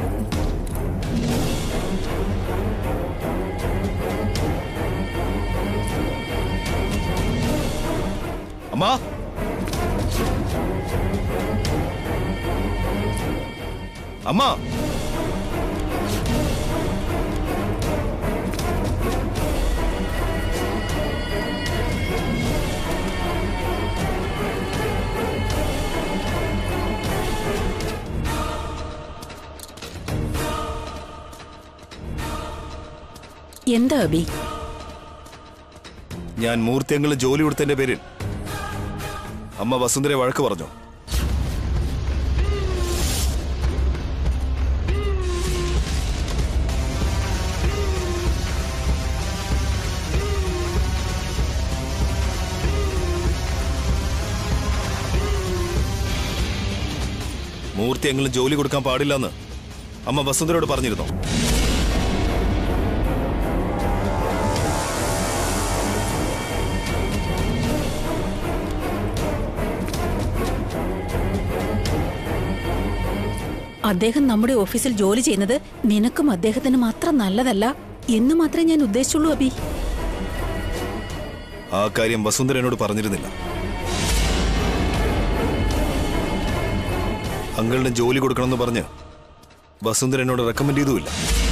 അമ്മ അമ്മ എന്താ അബി ഞാൻ മൂർത്തിയങ്ങളിൽ ജോലി കൊടുത്തതിന്റെ പേരിൽ അമ്മ വസുന്ധരെ വഴക്ക് പറഞ്ഞു മൂർത്തിയങ്ങളിൽ ജോലി കൊടുക്കാൻ പാടില്ലെന്ന് അമ്മ വസുന്ധരയോട് പറഞ്ഞിരുന്നോ അദ്ദേഹം നമ്മുടെ ഓഫീസിൽ ജോലി ചെയ്യുന്നത് നിനക്കും അദ്ദേഹത്തിന് മാത്രം നല്ലതല്ല എന്ന് മാത്രമേ ഞാൻ ഉദ്ദേശിച്ചുള്ളൂ അബി ആ കാര്യം വസുന്ധര എന്നോട് പറഞ്ഞിരുന്നില്ല അങ്കിളിന് ജോലി കൊടുക്കണമെന്ന് പറഞ്ഞ് വസുന്ധര എന്നോട് റെക്കമെൻഡ് ചെയ്തുമില്ല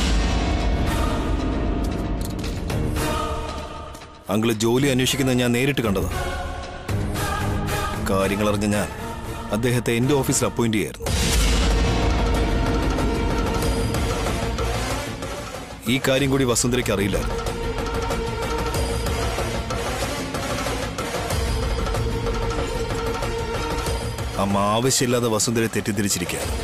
അങ്കിള് ജോലി അന്വേഷിക്കുന്നത് ഞാൻ നേരിട്ട് കണ്ടതാ കാര്യങ്ങൾ അറിഞ്ഞ ഞാൻ അദ്ദേഹത്തെ എന്റെ ഓഫീസിൽ അപ്പോയിന്റ് ചെയ്യായിരുന്നു ഈ കാര്യം കൂടി വസുന്ധരയ്ക്ക് അറിയില്ലായിരുന്നു അമ്മ ആവശ്യമില്ലാതെ വസുന്ധരെ തെറ്റിദ്ധരിച്ചിരിക്കുകയാണ്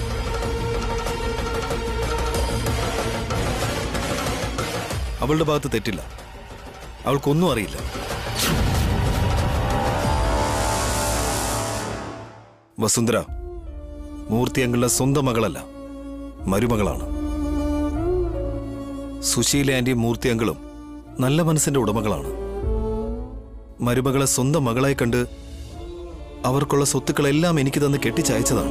അവളുടെ ഭാഗത്ത് തെറ്റില്ല അവൾക്കൊന്നും അറിയില്ല വസുന്ധര മൂർത്തി അങ്കിളുടെ സ്വന്തം മകളല്ല മരുമകളാണ് സുശീല ആന്റിയും മൂർത്തി അങ്കിളും നല്ല മനസ്സിന്റെ ഉടമകളാണ് മരുമകളെ സ്വന്തം മകളായി കണ്ട് അവർക്കുള്ള സ്വത്തുക്കളെല്ലാം എനിക്ക് തന്ന് കെട്ടിച്ചയച്ചതാണ്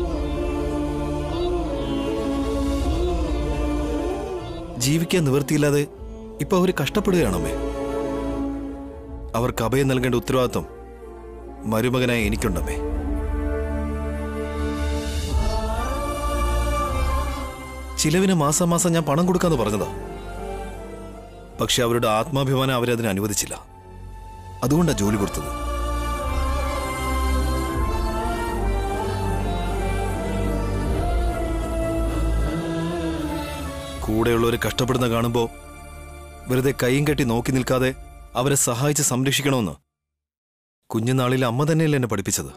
ജീവിക്കാൻ നിവൃത്തിയില്ലാതെ ഇപ്പൊ അവര് കഷ്ടപ്പെടുകയാണമ്മേ അവർക്ക് അഭയം നൽകേണ്ട ഉത്തരവാദിത്വം മരുമകനായ എനിക്കുണ്ടമ്മേ ചിലവിന് മാസം മാസം ഞാൻ പണം കൊടുക്കാന്ന് പറഞ്ഞതാ പക്ഷെ അവരുടെ ആത്മാഭിമാനം അവരതിന് അനുവദിച്ചില്ല അതുകൊണ്ടാ ജോലി കൊടുത്തത് കൂടെയുള്ളവർ കഷ്ടപ്പെടുന്ന കാണുമ്പോ വെറുതെ കൈയും കെട്ടി നോക്കി നിൽക്കാതെ അവരെ സഹായിച്ച് സംരക്ഷിക്കണമെന്ന് കുഞ്ഞുനാളിൽ അമ്മ തന്നെയല്ലേ എന്നെ പഠിപ്പിച്ചത്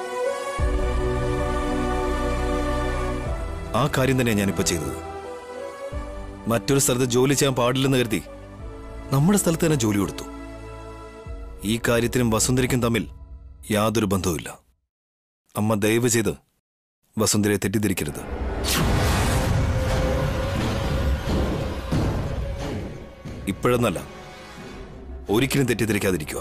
ആ കാര്യം തന്നെയാണ് ഞാനിപ്പോ ചെയ്തത് മറ്റൊരു സ്ഥലത്ത് ജോലി ചെയ്യാൻ പാടില്ലെന്ന് കരുതി നമ്മുടെ സ്ഥലത്ത് തന്നെ ജോലി കൊടുത്തു ഈ കാര്യത്തിനും വസുന്ധരയ്ക്കും തമ്മിൽ യാതൊരു ബന്ധവുമില്ല അമ്മ ദയവ് ചെയ്ത് വസുന്ധരയെ തെറ്റിദ്ധരിക്കരുത് ഇപ്പോഴെന്നല്ല ഒരിക്കലും തെറ്റിദ്ധരിക്കാതിരിക്കുക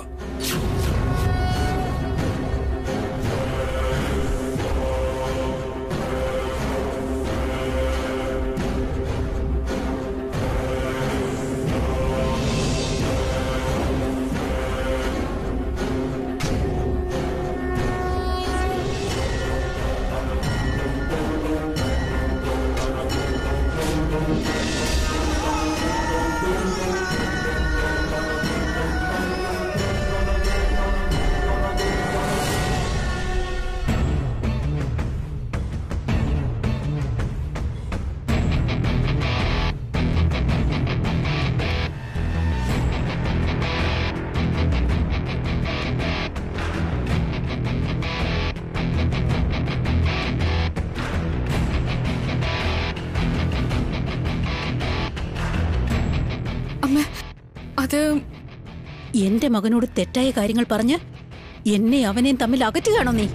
അമ്മ അത് എന്റെ മകനോട് തെറ്റായ കാര്യങ്ങൾ പറഞ്ഞ് എന്നെ അവനെയും തമ്മിൽ അകറ്റുകയാണോ നീ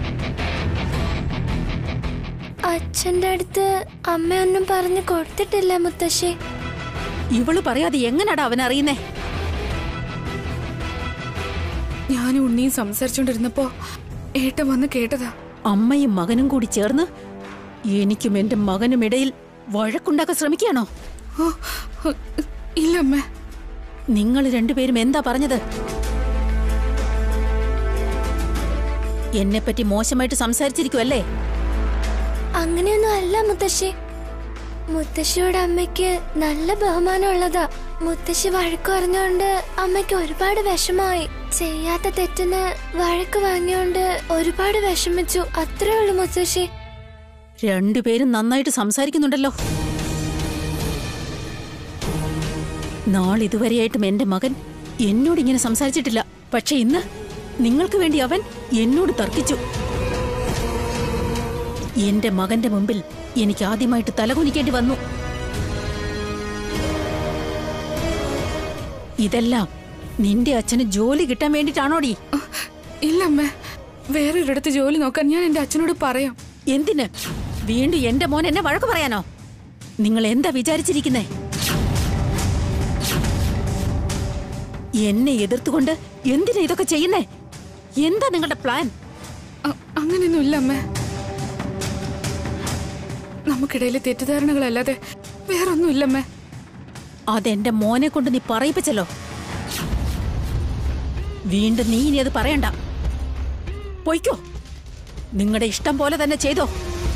അച്ഛന്റെ അടുത്ത് അമ്മയൊന്നും പറഞ്ഞു കൊടുത്തിട്ടില്ല മുത്തശ്ശി ഇവള് പറയാതെ എങ്ങനാടാ അവൻ അറിയുന്നേ ഞാനും ഉണ്ണിയും സംസാരിച്ചോണ്ടിരുന്നപ്പോ ഏട്ടൻ വന്ന് കേട്ടതാ അമ്മയും മകനും കൂടി ചേർന്ന് എനിക്കും എന്റെ മകനും ഇടയിൽ വഴക്കുണ്ടാക്കാൻ ശ്രമിക്കുകയാണോ ഓ, ഓ, ഇല്ല അമ്മേ നിങ്ങൾ രണ്ടുപേരും എന്താ പറഞ്ഞത് എന്നെപ്പറ്റി മോശമായിട്ട് സംസാരിച്ചിരിക്കുമല്ലേ അങ്ങനെയൊന്നും അല്ല മുത്തശ്ശി മുത്തശ്ശിയോട് അമ്മയ്ക്ക് നല്ല ബഹുമാനം ഉള്ളതാ മുത്തശ്ശി വഴക്ക് പറഞ്ഞോണ്ട് അമ്മയ്ക്ക് ഒരുപാട് വിഷമായി ചെയ്യാത്ത തെറ്റിന് വഴക്ക് വാങ്ങിയോണ്ട് ഒരുപാട് വിഷമിച്ചു അത്രേ ഉള്ളൂ മുത്തശ്ശി രണ്ടുപേരും നന്നായിട്ട് സംസാരിക്കുന്നുണ്ടല്ലോ നാളിതുവരെയായിട്ടും എന്റെ മകൻ എന്നോട് ഇങ്ങനെ സംസാരിച്ചിട്ടില്ല പക്ഷെ ഇന്ന് നിങ്ങൾക്ക് വേണ്ടി അവൻ എന്നോട് തർക്കിച്ചു എന്റെ മകന്റെ മുമ്പിൽ എനിക്ക് ആദ്യമായിട്ട് തലകുനിക്കേണ്ടി വന്നു ഇതെല്ലാം നിന്റെ അച്ഛന് ജോലി കിട്ടാൻ വേണ്ടിട്ടാണോടി ആ, ഇല്ല അമ്മേ വേറൊരിടത്ത് ജോലി നോക്കാൻ ഞാൻ എന്റെ അച്ഛനോട് പറയാം എന്തിന് വീണ്ടും എന്റെ മോൻ എന്നെ വഴക്ക് പറയാനോ നിങ്ങൾ എന്താ വിചാരിച്ചിരിക്കുന്നേ എന്നെ എതിർത്തുകൊണ്ട് എന്തിനാ ഇതൊക്കെ ചെയ്യുന്നേ എന്താ നിങ്ങളുടെ പ്ലാൻ അ- അങ്ങനെയൊന്നും ഇല്ല അമ്മേ നമുക്കിടയിലെ തെറ്റിദ്ധാരണകളല്ലാതെ വേറൊന്നും ഇല്ലമ്മേ അതെന്റെ മോനെ കൊണ്ട് നീ പറയിപ്പിച്ചല്ലോ വീണ്ടും നീ ഇനി അത് പറയണ്ട പൊയ്ക്കോ നിങ്ങളുടെ ഇഷ്ടം പോലെ തന്നെ ചെയ്തോ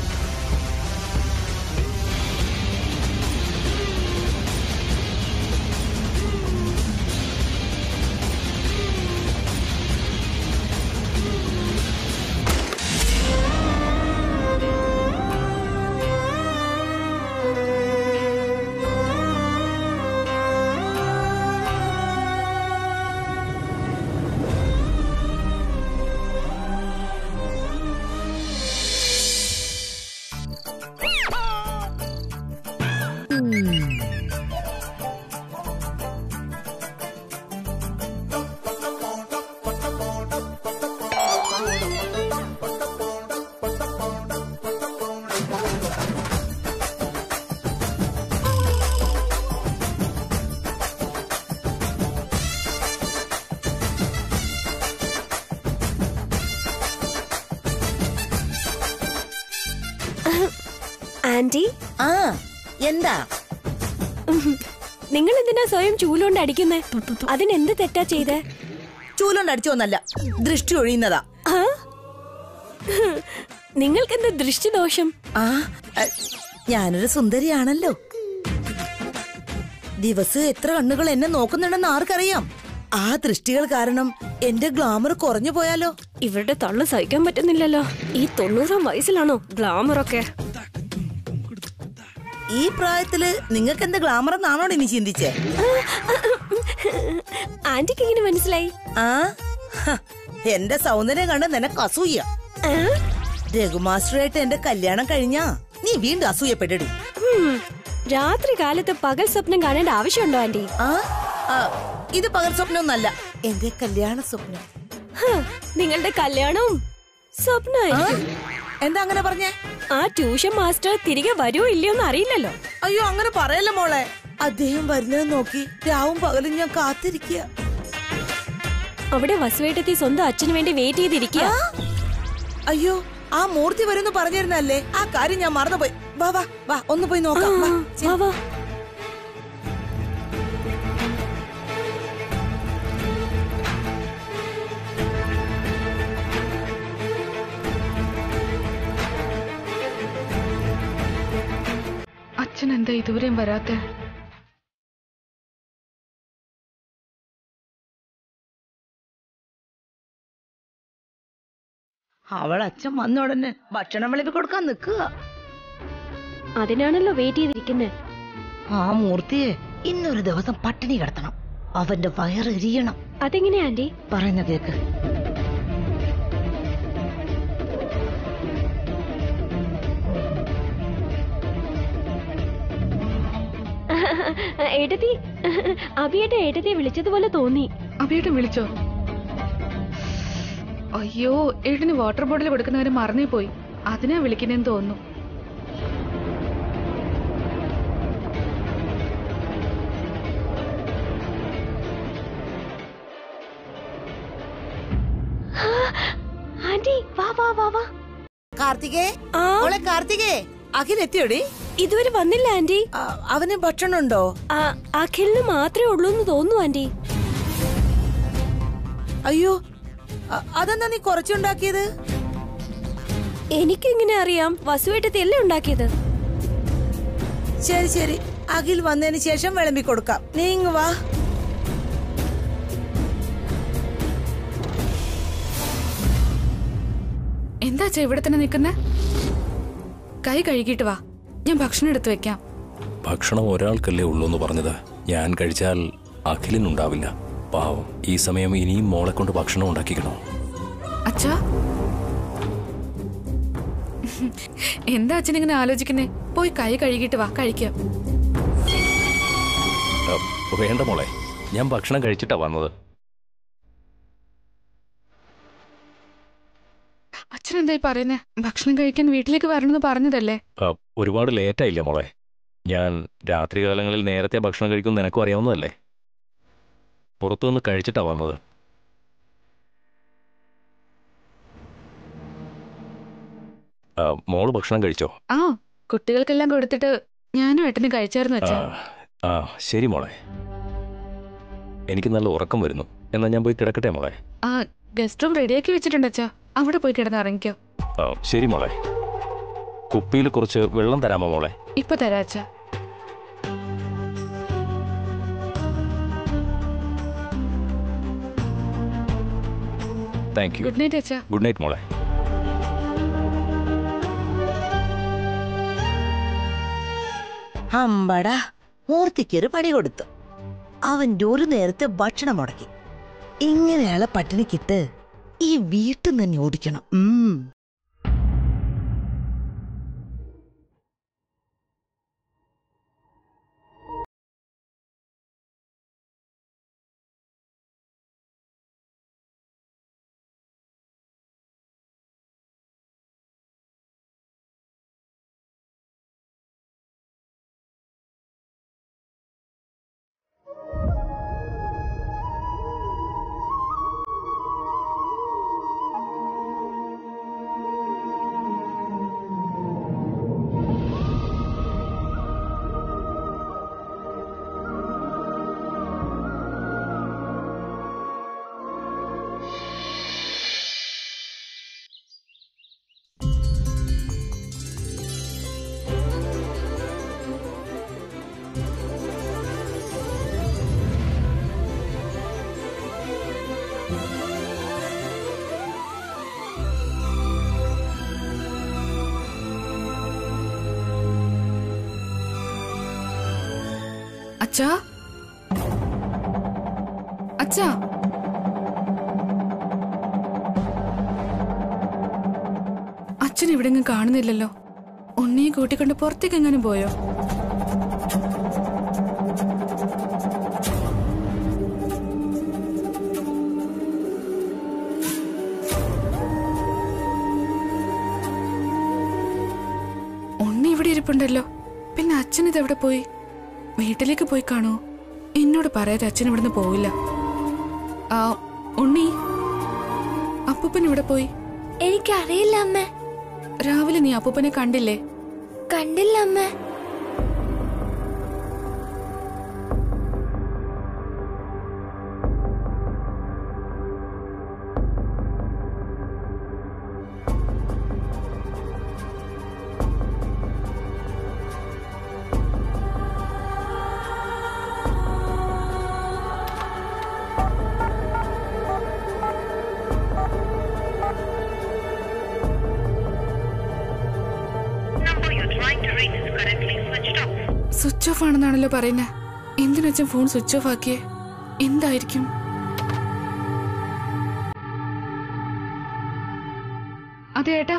ആന്റി ആ എന്താ നിങ്ങൾ എന്തിനാ സ്വയം ചൂലുകൊണ്ട് അടിക്കുന്നേ അതിനെന്ത് തെറ്റാ ചെയ്തേ ചൂലുകൊണ്ട് അടിച്ചോന്നല്ല ദൃഷ്ടി ഒഴിയുന്നതാ ആ? നിങ്ങൾക്കെന്ത് ദൃഷ്ടിദോഷം ആ അ, ഞാനൊരു സുന്ദരിയാണല്ലോ ദിവസം എത്ര കണ്ണുകൾ എന്നെ നോക്കുന്നുണ്ടെന്ന് ആർക്കറിയാം ആ ദൃഷ്ടികൾ കാരണം എന്റെ ഗ്ലാമർ കുറഞ്ഞു പോയാലോ ഇവരുടെ തള്ളു സഹിക്കാൻ പറ്റുന്നില്ലല്ലോ ഈ തൊണ്ണൂറാം വയസ്സിലാണോ ഗ്ലാമറൊക്കെ ഈ പ്രായത്തില് നിങ്ങൾക്ക് എന്ത് ഗ്ലാമർ എന്നാണോ ഇനി ചിന്തിച്ചേ ആന്റിക്ക് എങ്ങനെ മനസ്സിലായി ആ ഹ, എന്റെ സൗന്ദര്യം കണ്ട് നിനക്ക് അസൂയ ആ? രഘുമാസ്റ്ററായിട്ട് എന്റെ കല്യാണം കഴിഞ്ഞാ നീ വീണ്ടും അസൂയപ്പെട്ടിടും ഉം. രാത്രി കാലത്ത് പകൽ സ്വപ്നം കാണേണ്ട ആവശ്യമുണ്ടോ ആന്റി ആ ആ, ഇത് പകൽ സ്വപ്നമൊന്നല്ല എന്റെ കല്യാണ സ്വപ്നം ഹ, നിങ്ങളുടെ കല്യാണവും ആ, സ്വപ്നമായിരിക്കും എന്താ അങ്ങനെ പറഞ്ഞേ ആ ട്യൂഷൻ മാസ്റ്റർ തിരികെ വരുമോ ഇല്ലയോ എന്ന് അറിയില്ലല്ലോ അയ്യോ അങ്ങനെ പറയല്ല മോളെ അദ്ദേഹം വരുന്നത് നോക്കി രാവും പകലും ഞാൻ കാത്തിരിക്കുക അവിടെ വസുവേട്ടത്തി സ്വന്തം അച്ഛന് വേണ്ടി വെയിറ്റ് ചെയ്തിരിക്കുക അയ്യോ ആ മൂർത്തി വരുന്നു പറഞ്ഞിരുന്നല്ലേ ആ കാര്യം ഞാൻ മറന്നുപോയി വാ വാ വാ ഒന്ന് പോയി നോക്കാം വാ, ചെ- വാ വാ അച്ഛൻ എന്താ ഇതുവരെയും വരാത്തെ അവൾ അച്ഛൻ വന്ന ഉടനെ ഭക്ഷണം വിളമ്പി കൊടുക്കാൻ നിൽക്കുക അതിനാണല്ലോ വെയിറ്റ് ചെയ്തിരിക്കുന്നത് ആ മൂർത്തിയെ ഇന്നൊരു ദിവസം പട്ടിണി കിടത്തണം അവന്റെ വയറ് എരിയണം അതെങ്ങനെയാ ആന്റി പറയുന്ന കേക്ക് ഏട്ടത്തി അഭിയേട്ട ഏട്ടത്തെ വിളിച്ചതുപോലെ തോന്നി അഭിയേട്ടൻ വിളിച്ചോ അയ്യോ ഏട്ടന് വാട്ടർ ബോട്ടിൽ കൊടുക്കുന്ന കാര്യം മറന്നേ പോയി അതിനാ വിളിക്കുന്നേന്ന് തോന്നുന്നു ആന്റി വാ വാ വാ വാ കാർത്തികേ ആ മോളെ കാർത്തികേ അഖിൽ എത്തിയോടി ഇതുവരെ വന്നില്ല ആന്റി ആ, അവന് ഭക്ഷണം ഉണ്ടോ ആ, അഖിലിന് മാത്രമേ ഉള്ളൂ എന്ന് തോന്നുന്നു ആന്റി അയ്യോ അ- അതെന്താ നീ കുറച്ചുണ്ടാക്കിയത് എനിക്കെങ്ങനെ അറിയാം വസുവേട്ടത്തി അല്ലേ ഉണ്ടാക്കിയത് ശരി ശരി അഖിൽ വന്നതിന് ശേഷം വിളമ്പി കൊടുക്കാം നീ ഇങ്ങ് വാ എന്താ അച്ഛാ ഇവിടെ തന്നെ നിൽക്കുന്നേ കൈ കഴുകിയിട്ട് വാ ഞാൻ ഭക്ഷണം എടുത്തു വെക്കാം ഭക്ഷണം ഒരാൾക്കല്ലേ ഉള്ളൂ എന്ന് പറഞ്ഞത് ഞാൻ കഴിച്ചാൽ അഖിലിനുണ്ടാവില്ല പാവം ഈ സമയം ഇനിയും മോളെ കൊണ്ട് ഭക്ഷണം ഉണ്ടാക്കിക്കണോ അച്ഛാ എന്താ അച്ഛൻ ഇങ്ങനെ ആലോചിക്കുന്നേ പോയി കൈ കഴുകിയിട്ട് വാ കഴിക്കാം അ, വേണ്ട മോളെ ഞാൻ ഭക്ഷണം കഴിച്ചിട്ടാ വന്നത് അച്ഛൻ എന്തായി പറയുന്നേ ഭക്ഷണം കഴിക്കാൻ വീട്ടിലേക്ക് വരണമെന്ന് പറഞ്ഞതല്ലേ അ, ഒരുപാട് ലേറ്റായില്ല മോളെ ഞാൻ രാത്രികാലങ്ങളിൽ നേരത്തെ ഭക്ഷണം കഴിക്കും നിനക്കും അറിയാവുന്നതല്ലേ പുറത്തുനിന്ന് കഴിച്ചിട്ടാ വന്നത് ആ, മോള് ഭക്ഷണം കഴിച്ചോ ആ കുട്ടികൾക്കെല്ലാം കൊടുത്തിട്ട് ഞാനും ഏട്ടന് കഴിച്ചായിരുന്നു ആ, അച്ഛാ ആ ശരി മോളെ എനിക്ക് നല്ല ഉറക്കം വരുന്നു എന്നാ ഞാൻ പോയി കിടക്കട്ടെ മോളെ ആ ഗസ്റ്റ് റൂം റെഡിയാക്കി വെച്ചിട്ടുണ്ട് അച്ഛാ അവിടെ പോയി കിടന്ന് ഇറങ്ങിക്കോ ആ, ശരി മോളെ കുപ്പിയിൽ കുറച്ച് വെള്ളം തരാമോ മോളെ ഇപ്പൊ തരാം അച്ഛാ താങ്ക് യു ഗുഡ് നൈറ്റ് അച്ഛാ ഗുഡ് നൈറ്റ് മോളെ അമ്പടാ മൂർത്തിക്കൊരു പണി കൊടുത്തു അവന്റെ ഒരു നേരത്തെ ഭക്ഷണം മുടക്കി ഇങ്ങനെയുള്ള പട്ടിണിക്കിട്ട് ഈ വീട്ടിൽ നിന്ന് തന്നെ ഓടിക്കണം ഉം. അച്ഛാ അച്ഛാ അച്ഛൻ എവിടെങ്ങും കാണുന്നില്ലല്ലോ ഉണ്ണിയെ കൂട്ടിക്കൊണ്ട് പുറത്തേക്ക് എങ്ങാനും പോയോ ഉണ്ണി ഇവിടെ ഇരിപ്പുണ്ടല്ലോ പിന്നെ അച്ഛൻ ഇതെവിടെ പോയി വീട്ടിലേക്ക് പോയി കാണോ എന്നോട് പറയാതെ അച്ഛൻ ഇവിടുന്ന് പോവില്ല ആ ഉണ്ണി അപ്പൂപ്പൻ ഇവിടെ പോയി എനിക്കറിയില്ല അമ്മ രാവിലെ നീ അപ്പൂപ്പനെ കണ്ടില്ലേ കണ്ടില്ല അമ്മ സ്വിച്ച് ഓഫ് ആണെന്നാണല്ലോ പറയുന്നത് എന്തിനച്ഛൻ ഫോൺ സ്വിച്ച് ഓഫ് ആക്കിയേ എന്തായിരിക്കും അതെ ഏട്ടാ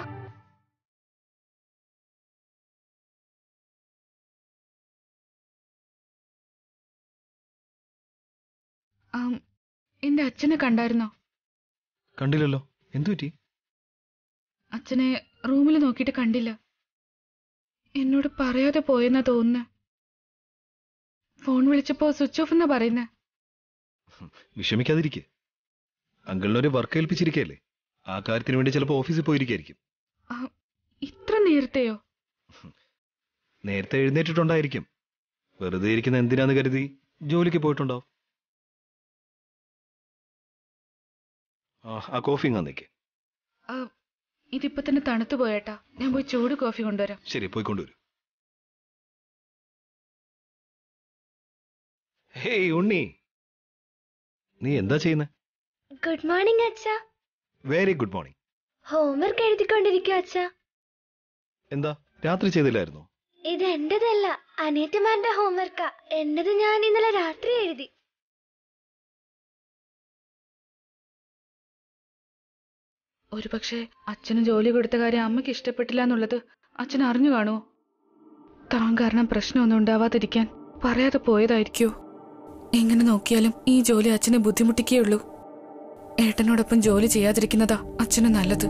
ആം, എന്റെ അച്ഛനെ കണ്ടായിരുന്നോ കണ്ടില്ലല്ലോ എന്തു പറ്റി അച്ഛനെ റൂമിൽ നോക്കിയിട്ട് കണ്ടില്ല എന്നോട് പറയാതെ പോയെന്നാ തോന്നുന്നത് ഫോൺ വിളിച്ചപ്പോ സ്വിച്ച് ഓഫ് എന്നാ പറയുന്നേ വിഷമിക്കാതിരിക്കെ അങ്കിളിനൊരു വർക്ക് ഏൽപ്പിച്ചിരിക്കല്ലേ ആ കാര്യത്തിന് വേണ്ടി ചിലപ്പോൾ ഓഫീസിൽ പോയിരിക്കായിരിക്കും ആ, ഇത്ര നേരത്തെയോ നേരത്തെ എഴുന്നേറ്റിട്ടുണ്ടായിരിക്കും വെറുതെ ഇരിക്കുന്ന എന്തിനാന്ന് കരുതി ജോലിക്ക് പോയിട്ടുണ്ടാവും ആ ആ കോഫി ഇങ്ങ് തന്നേക്ക് ആ, ഇതിപ്പോ തന്നെ തണുത്തു പോയേട്ടാ ഞാൻ പോയി ചൂട് കോഫി കൊണ്ടുവരാം ശരി പോയിക്കൊണ്ടുവരൂ ഹേയ് ഉണ്ണി നീ എന്താ ചെയ്യുന്നത് ഗുഡ് മോർണിംഗ് അച്ഛ വെരി ഗുഡ് മോർണിംഗ് ഹോംവർക്ക് എഴുതിക്കൊണ്ടിരിക്കുക അച്ഛ എന്താ രാത്രി ചെയ്തില്ലായിരുന്നോ ഇത് എന്റേതല്ല അനിയത്തിമാരുടെ ഹോംവർക്കാ എന്റേത് ഞാൻ ഇന്നലെ രാത്രി എഴുതി ഒരുപക്ഷെ അച്ഛന് ജോലി കൊടുത്ത കാര്യം അമ്മയ്ക്ക് ഇഷ്ടപ്പെട്ടില്ല എന്നുള്ളത് അച്ഛൻ അറിഞ്ഞു കാണുമോ താൻ കാരണം പ്രശ്നമൊന്നും ഉണ്ടാവാതിരിക്കാൻ പറയാതെ പോയതായിരിക്കോ എങ്ങനെ നോക്കിയാലും ഈ ജോലി അച്ഛനെ ബുദ്ധിമുട്ടിക്കേയുള്ളൂ ഏട്ടനോടൊപ്പം ജോലി ചെയ്യാതിരിക്കുന്നതാ അച്ഛന് നല്ലത്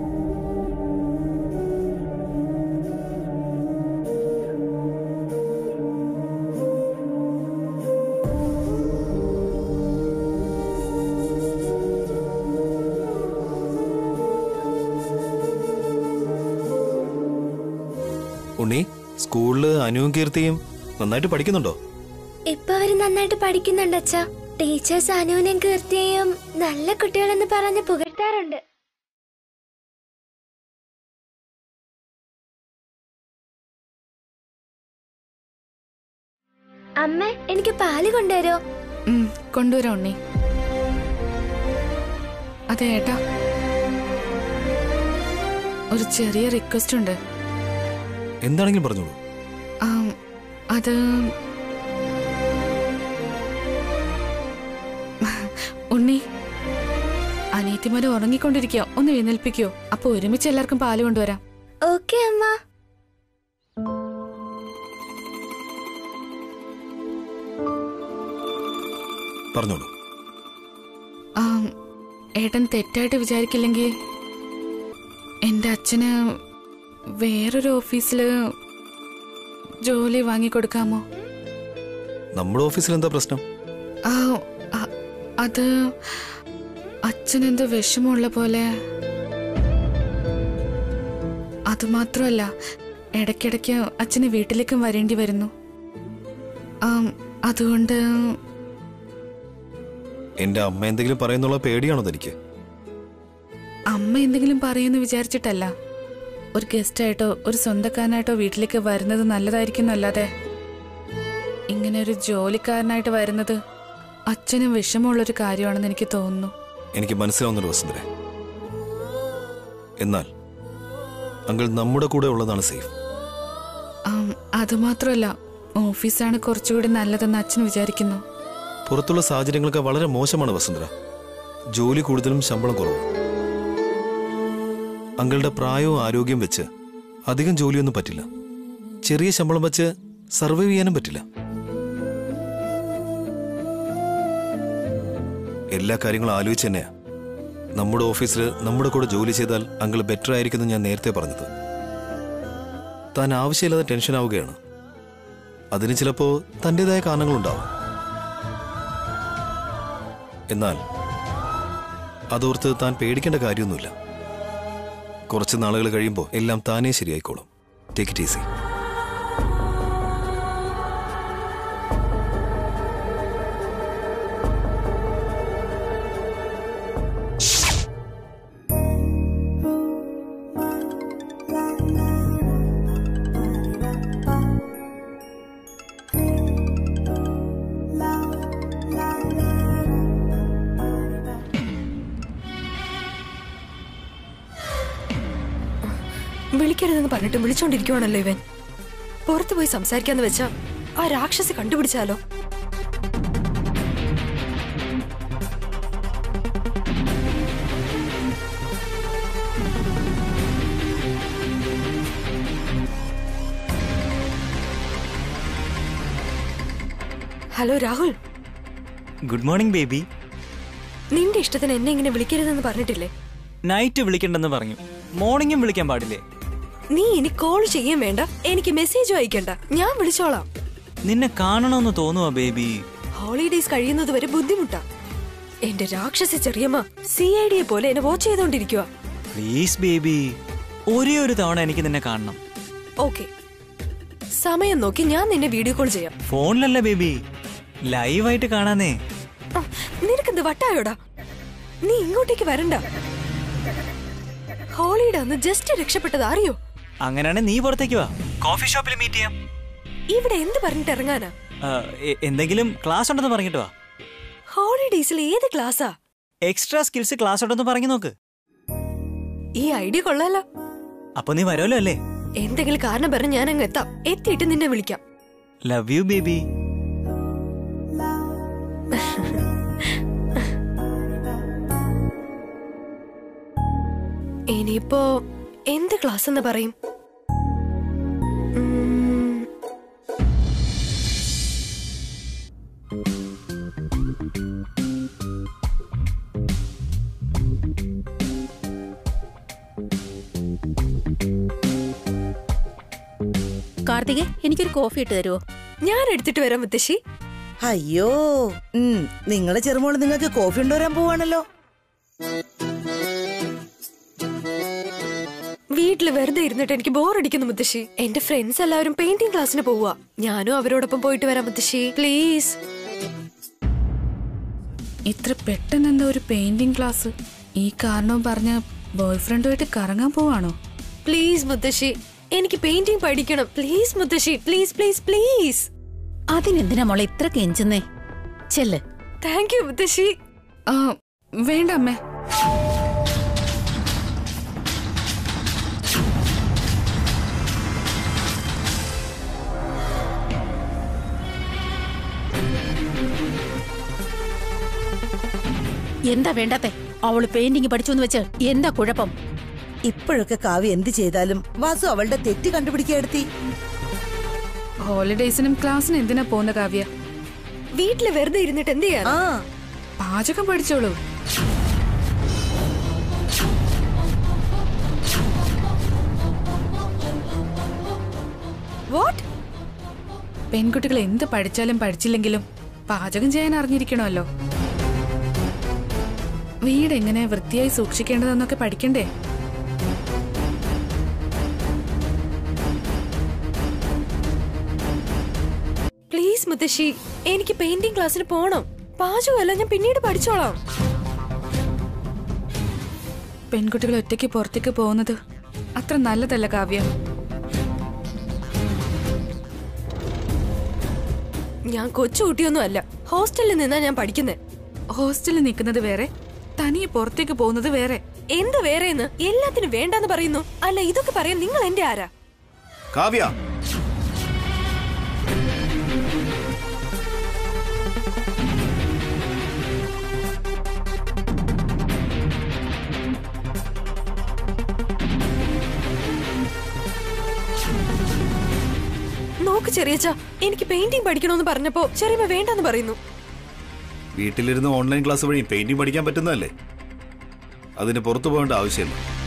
ഉണ്ണി സ്കൂളില് അനുവും കീർത്തിയും നന്നായിട്ട് പഠിക്കുന്നുണ്ടോ ഇപ്പൊ അവര് നന്നായിട്ട് പഠിക്കുന്നുണ്ട് അച്ഛ ടീച്ചേഴ്സ് അനുവിനെയും കീർത്തിയെയും നല്ല കുട്ടികളെന്ന് പറഞ്ഞ് പുകഴ്ത്താറുണ്ട് അമ്മ എനിക്ക് പാല് കൊണ്ടുവരോ ഉം, കൊണ്ടുവരാം ഉണ്ണി അതെ ഏട്ടാ ഒരു ചെറിയ റിക്വസ്റ്റ് ഉണ്ട് എന്താണെങ്കിലും പറഞ്ഞോളൂ ആം, അത് ഉണ്ണി അനിയത്തിമാര് ഉറങ്ങിക്കൊണ്ടിരിക്കോ ഒന്ന് എഴുന്നേൽപ്പിക്കോ അപ്പൊ ഒരുമിച്ച് എല്ലാവർക്കും പാല് കൊണ്ടുവരാം ഓക്കെ അമ്മ പറഞ്ഞോളൂ ആം, ഏട്ടൻ തെറ്റായിട്ട് വിചാരിക്കില്ലെങ്കിൽ എൻ്റെ അച്ഛന് വേറൊരു ഓഫീസിൽ ജോലി വാങ്ങിക്കൊടുക്കാമോ നമ്മുടെ ഓഫീസിൽ എന്താ പ്രശ്നം ആ അ- അത് അച്ഛനെന്തോ വിഷമമുള്ള പോലെ അതുമാത്രമല്ല ഇടയ്ക്കിടയ്ക്ക് അച്ഛന് വീട്ടിലേക്കും വരേണ്ടി വരുന്നു ആം, അതുകൊണ്ട് എന്റെ അമ്മ എന്തെങ്കിലും പറയുന്നുള്ള പേടിയാണോ തനിക്ക് അമ്മ എന്തെങ്കിലും പറയുമെന്ന് വിചാരിച്ചിട്ടല്ല ഒരു ഗസ്റ്റായിട്ടോ ഒരു സ്വന്തക്കാരനായിട്ടോ വീട്ടിലേക്ക് വരുന്നത് നല്ലതായിരിക്കും എന്നല്ലാതെ ഇങ്ങനെ ഒരു ജോലിക്കാരനായിട്ട് വരുന്നത് അച്ഛനും വിഷമമുള്ളൊരു കാര്യമാണെന്ന് എനിക്ക് തോന്നുന്നു എനിക്ക് മനസ്സിലാവുന്നുണ്ട് വസുന്ധരെ എന്നാൽ അങ്കിൾ നമ്മുടെ കൂടെ ഉള്ളതാണ് സേഫ് ആം, അതുമാത്രമല്ല ഓഫീസാണ് കുറച്ചുകൂടി നല്ലതെന്ന് അച്ഛൻ വിചാരിക്കുന്നു പുറത്തുള്ള സാഹചര്യങ്ങളൊക്കെ വളരെ മോശമാണ് വസുന്ധര ജോലി കൂടുതലും ശമ്പളം കുറവും അങ്കിളുടെ പ്രായവും ആരോഗ്യം വെച്ച് അധികം ജോലിയൊന്നും പറ്റില്ല ചെറിയ ശമ്പളം വെച്ച് സർവൈവ് ചെയ്യാനും പറ്റില്ല എല്ലാ കാര്യങ്ങളും ആലോചിച്ച് തന്നെയാ നമ്മുടെ ഓഫീസിൽ നമ്മുടെ കൂടെ ജോലി ചെയ്താൽ അങ്കിൾ ബെറ്റർ ആയിരിക്കുമെന്ന് ഞാൻ നേരത്തെ പറഞ്ഞത് താൻ ആവശ്യമില്ലാതെ ടെൻഷൻ ആവുകയാണ് അതിന് ചിലപ്പോ തൻ്റെതായ കാരണങ്ങളുണ്ടാവും എന്നാൽ അതോർത്ത് താൻ പേടിക്കേണ്ട കാര്യമൊന്നുമില്ല കുറച്ച് നാളുകൾ കഴിയുമ്പോൾ എല്ലാം താനേ ശരിയായിക്കോളും ടേക്ക് ഇറ്റ് ഈസി വിളിക്കരുതെന്ന് പറഞ്ഞിട്ട് വിളിച്ചോണ്ടിരിക്കുവാണല്ലോ ഇവൻ പുറത്തു പോയി സംസാരിക്കാന്ന് വെച്ചാ ആ രാക്ഷസി കണ്ടുപിടിച്ചാലോ hello Rahul good morning baby നിന്റെ ഇഷ്ടത്തിന് എന്നെ ഇങ്ങനെ വിളിക്കരുതെന്ന് പറഞ്ഞിട്ടില്ലേ നൈറ്റ് വിളിക്കണ്ടെന്ന് പറഞ്ഞു മോർണിംഗും വിളിക്കാൻ പാടില്ലേ നീ ഇനി കോൾ ചെയ്യാൻ വേണ്ട എനിക്ക് മെസ്സേജും അയക്കണ്ട ഞാൻ വിളിച്ചോളാം നിന്നെ കാണണമെന്ന് തോന്നുവാ ബേബി ഹോളിഡേസ് കഴിയുന്നത് വരെ ബുദ്ധിമുട്ടാ എന്റെ രാക്ഷസ ചെറിയമ്മ സി ഐ ഡിയെ പോലെ എന്നെ വാച്ച് ചെയ്തോണ്ടിരിക്കുക പ്ലീസ് ബേബി ഒരേ ഒരു തവണ എനിക്ക് നിന്നെ കാണണം ഓക്കെ സമയം നോക്കി ഞാൻ നിന്നെ വീഡിയോ കോൾ ചെയ്യാം ഫോണിലല്ല ബേബി ലൈവായിട്ട് കാണാന്നേ ആ, നിനക്കെന്ത് വട്ടായോടാ നീ ഇങ്ങോട്ടേക്ക് വരണ്ട ഹോളിയുടെ അന്ന് ജസ്റ്റ് രക്ഷപ്പെട്ടത് അറിയോ അങ്ങനെയാണെങ്കിൽ നീ പുറത്തേക്ക് വാ കോഫി ഷോപ്പിൽ മീറ്റ് ചെയ്യാം ഇവിടെ എന്ത് പറഞ്ഞിട്ട് ഇറങ്ങാനാ ആ, എ- എന്തെങ്കിലും ക്ലാസ് ഉണ്ടെന്ന് പറഞ്ഞിട്ട് വാ ഹോളിഡേയ്സിൽ ഏത് ക്ലാസ്സാ എക്സ്ട്രാ സ്കിൽസ് ക്ലാസ് ഉണ്ടെന്ന് പറഞ്ഞു നോക്ക് ഈ ഐഡിയ കൊള്ളാലോ അപ്പൊ നീ വരുമല്ലോ അല്ലേ എന്തെങ്കിലും കാരണം പറഞ്ഞ് ഞാൻ അങ്ങ് എത്താം എത്തിയിട്ട് നിന്നെ വിളിക്കാം ലവ് യു ബേബി ഇനിയിപ്പോ എന്ത് ക്ലാസ് എന്ന് പറയും ഉം, കാർത്തികെ എനിക്കൊരു കോഫി ഇട്ട് തരുമോ ഞാൻ എടുത്തിട്ട് വരാം മുത്തശ്ശി അയ്യോ ഉം നിങ്ങളുടെ ചെറുമോള് നിങ്ങൾക്ക് കോഫി കൊണ്ടുവരാൻ പോവാണല്ലോ വീട്ടിൽ വെറുതെ ഇരുന്നിട്ട് എനിക്ക് ബോറടിക്കുന്നു മുത്തശ്ശി എന്റെ ഫ്രണ്ട്സ് എല്ലാവരും പെയിന്റിംഗ് ക്ലാസ്സിന് പോവുക ഞാനും അവരോടൊപ്പം പോയിട്ട് വരാം മുത്തശ്ശി പ്ലീസ് ഇത്ര പെട്ടെന്ന് എന്താ ഒരു പെയിന്റിംഗ് ക്ലാസ് ഈ കാരണവും പറഞ്ഞ ബോയ്ഫ്രണ്ടുമായിട്ട് കറങ്ങാൻ പോവാണോ പ്ലീസ് മുത്തശ്ശി എനിക്ക് പെയിന്റിംഗ് പഠിക്കണം പ്ലീസ് മുത്തശ്ശി പ്ലീസ് പ്ലീസ് പ്ലീസ് അതിനെന്തിനാ മോളെ ഇത്ര കെഞ്ചുന്നേ ചെല്ല് താങ്ക് യു മുത്തശ്ശി ആ വേണ്ട അമ്മേ എന്താ വേണ്ടാത്തെ അവള് പെയിന്റിങ് പഠിച്ചു എന്ന് വെച്ച് എന്താ കുഴപ്പം ഇപ്പോഴൊക്കെ കാവ്യ എന്ത് ചെയ്താലും വാസു അവളുടെ തെറ്റ് കണ്ടുപിടിക്കാടുത്തി ഹോളിഡേയ്സിനും ക്ലാസ്സിനും എന്തിനാ പോകുന്ന കാവ്യ വീട്ടിൽ വെറുതെ ഇരുന്നിട്ട് എന്ത് ചെയ്യാൻ ആ പാചകം പഠിച്ചോളൂ വാട്ട് പെൺകുട്ടികൾ എന്ത് പഠിച്ചാലും പഠിച്ചില്ലെങ്കിലും പാചകം ചെയ്യാൻ അറിഞ്ഞിരിക്കണമല്ലോ വീട് എങ്ങനെ വൃത്തിയായി സൂക്ഷിക്കേണ്ടതെന്നൊക്കെ പഠിക്കണ്ടേ പ്ലീസ് മുത്തശ്ശി എനിക്ക് പെയിന്റിംഗ് ക്ലാസ്സിന് പോണം പാചകമല്ല ഞാൻ പിന്നീട് പഠിച്ചോളാം പെൺകുട്ടികൾ ഒറ്റയ്ക്ക് പുറത്തേക്ക് പോകുന്നത് അത്ര നല്ലതല്ല കാവ്യ ഞാൻ കൊച്ചുകുട്ടിയൊന്നും അല്ല ഹോസ്റ്റലിൽ നിന്നാ ഞാൻ പഠിക്കുന്നത് ഹോസ്റ്റലിൽ നിൽക്കുന്നത് വേറെ തനിയെ പുറത്തേക്ക് പോകുന്നത് വേറെ എന്ത് വേറെന്ന് എല്ലാത്തിനും വേണ്ടെന്ന് പറയുന്നു അല്ല ഇതൊക്കെ പറയാൻ നിങ്ങൾ എന്റെ ആരാ കാവ്യ നോക്ക് ചെറിയച്ച എനിക്ക് പെയിന്റിംഗ് പഠിക്കണമെന്ന് പറഞ്ഞപ്പോ ചെറിയമ്മ വേണ്ടെന്ന് പറയുന്നു വീട്ടിലിരുന്ന് ഓൺലൈൻ ക്ലാസ് വഴി പെയിന്റിംഗ് പഠിക്കാൻ പറ്റുന്നതല്ലേ അതിന് പുറത്തു പോകേണ്ട ആവശ്യമില്ല